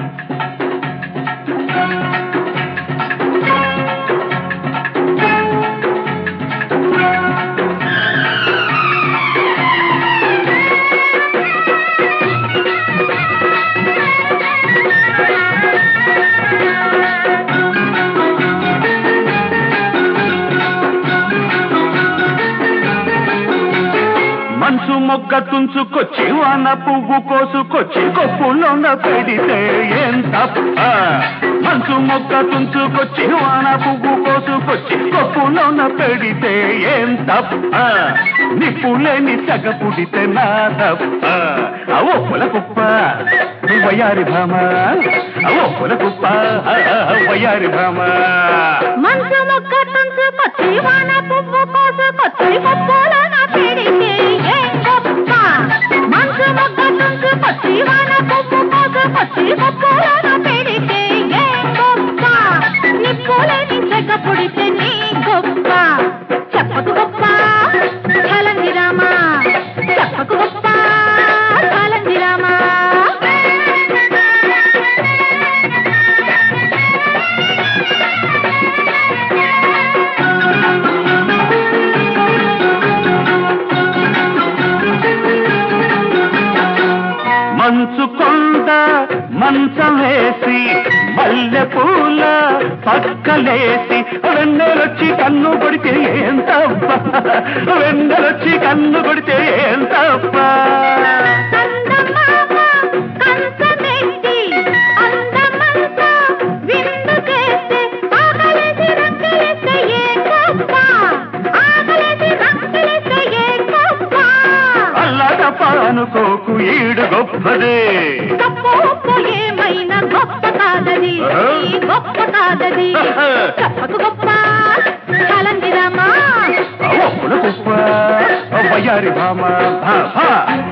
మనసు మొగ్గ తుంచుకొచ్చి వాన పువ్వు కోసుకొచ్చి కొప్పులోన పెడితే ఏం తప్ప మనసు మొగ్గ తుంచుకొచ్చి వాన పువ్వు కోసుకొచ్చి కొప్పులోన పెడితే ఏం తప్ప నిప్పులేని సగ పుడితే నా తప్ప అవో పుల కుప్ప వయారి భామ అవో పుల కుప్ప వయారి భామ మంచు మొక్క తుంచు కొచ్చి వాన పువ్వు కోసు కొచ్చి కొప్పుల నా పెడితే ఏం గొప్ప మంచు మొక్క తుంచు కొచ్చి వాన పువ్వు కోసు కొచ్చి కొప్పుల నా పెడితే ఏం గొప్ప నిప్పులేని చెక్క పుడితే నీ గొప్ప చెప్పకు గొప్ప చలంది రామా చెప్పకు గొప్ప చలంది రామా మంచు కొండ మంచం వేసి మల్లె పూల పక్కలేసి వెన్నెలొచ్చి కన్ను కొడితే ఏం తప్ప వెన్నెలొచ్చి కన్ను కొడితే ఏం తప్ప అందమామ కంచమెట్టి అందమంతా విందు చేస్తే ఆకలేసి రంకెలేస్తే ఏ గొప్ప ఆకలేసి రంకెలేస్తే ఏ గొప్ప అల్లా తప్ప అనుకోకు ఈడు గొప్పదే తప్పు ఒప్పు ఏమైనా గొప్ప కాదది ఈ గొప్ప కాదది చెప్పకు గొప్ప చలందిరామా ఒప్పుల కుప్ప వయ్యారి భామ భా, భా.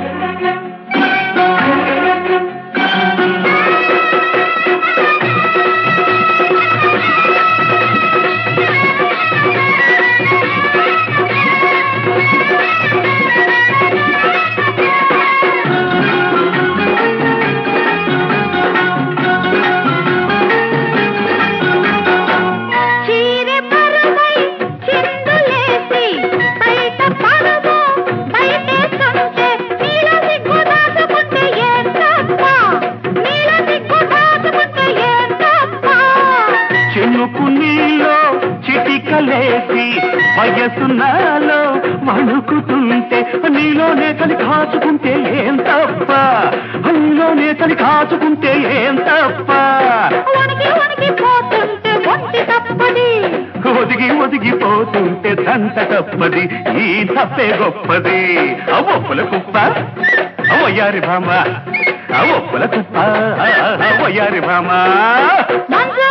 చీరె పరువై చిందులేసి బయట పరువు బయటేస్తుంటే నీల సిగ్గు దాచుకుంటే ఏం తప్ప నీల సిగ్గు దాచుకుంటే ఏం తప్ప చినుకు నీలో చిటికలేసి వయసు నాలో వణుకుతుంటే నీలోనే కలి కాచుకుంటే ఏం తప్ప నీలోనే కలి కాచుకుంటే ఏం తప్ప వణికి వణికి పోతుంటే ఒంటి తప్పది ఒదిగి ఒదిగిపోతుంటే దంత తప్పది ఈ తప్పే గొప్పది అవొప్పుల కుప్ప అవయ్యారి భామ అవొప్పుల కుప్ప అవయ్యారి భామ మంచు